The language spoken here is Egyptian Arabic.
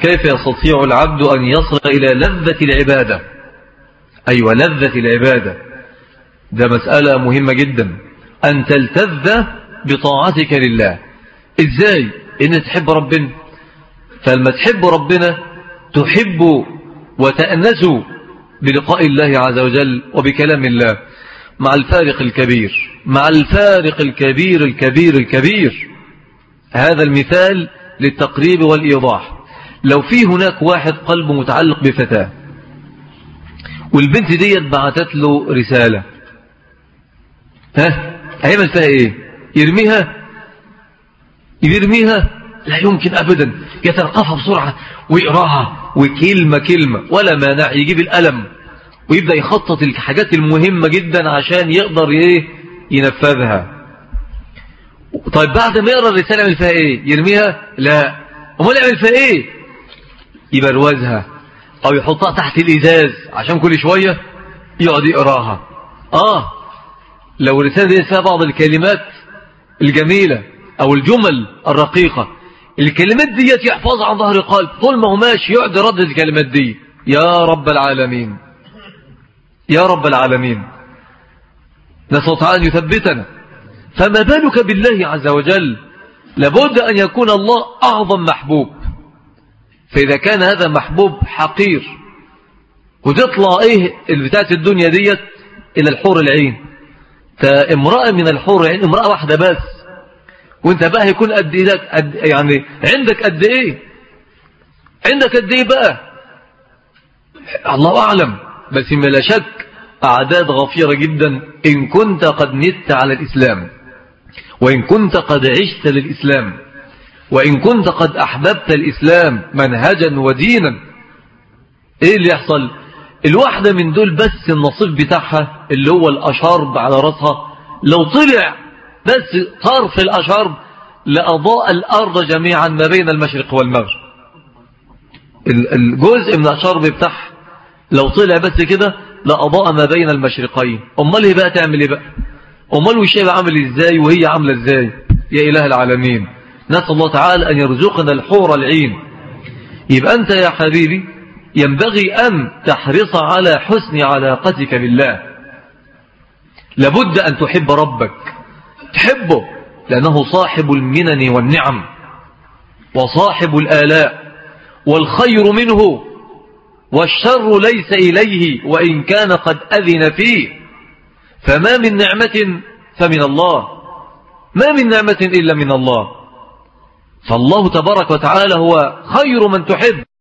كيف يستطيع العبد أن يصل إلى لذة العبادة أيوة لذة العبادة ده مسألة مهمة جدا أن تلتذ بطاعتك لله إزاي إن تحب ربنا فلما تحب ربنا تحب وتأنس بلقاء الله عز وجل وبكلام الله مع الفارق الكبير مع الفارق الكبير الكبير الكبير هذا المثال للتقريب والإيضاح لو في هناك واحد قلبه متعلق بفتاة والبنت ديت بعتت له رسالة ها هيعمل فيها ايه يرميها يرميها لا يمكن ابدا يتلقفها بسرعة ويقراها وكلمة كلمة ولا مانع يجيب الألم ويبدأ يخطط الحاجات المهمة جدا عشان يقدر ايه ينفذها طيب بعد ما يقرأ الرسالة يعمل فيها ايه يرميها لا امال يعمل فيها ايه يبروزها او يحطها تحت الازاز عشان كل شوية يقعد يقراها اه لو الرسالة دي فيها بعض الكلمات الجميلة او الجمل الرقيقة الكلمات دي يحفظها عن ظهر قلب طول ما هو ماشي يقعد يردد الكلمات دي يا رب العالمين يا رب العالمين نسأل تعالى أن يثبتنا فما بالك بالله عز وجل لابد أن يكون الله أعظم محبوب فإذا كان هذا محبوب حقير وتطلع إيه البتاعة الدنيا ديت إلى الحور العين فامرأة من الحور العين امرأة واحدة بس وانت بقى هيكون قد إيه قد يعني عندك قد إيه عندك قد إيه بقى الله أعلم بس ما لا شك أعداد غفيرة جدا إن كنت قد نت على الإسلام وإن كنت قد عشت للإسلام وإن كنت قد أحببت الإسلام منهجا ودينا إيه اللي يحصل الواحدة من دول بس النصيب بتاعها اللي هو الأشارب على رأسها لو طلع بس طرف الأشارب لأضاء الأرض جميعا ما بين المشرق والمغرب الجزء من الأشارب بتاعها لو طلع بس كده لأضاء ما بين المشرقين أمال هي بقى تعمل ايه بقى أمال وشي عامل ازاي وهي عاملة ازاي يا إله العالمين نسأل الله تعالى أن يرزقنا الحور العين يبقى أنت يا حبيبي ينبغي أن تحرص على حسن علاقتك بالله لابد أن تحب ربك تحبه لأنه صاحب المنن والنعم وصاحب الآلاء والخير منه والشر ليس إليه وإن كان قد أذن فيه فما من نعمة فمن الله ما من نعمة إلا من الله فالله تبارك وتعالى هو خير من تحب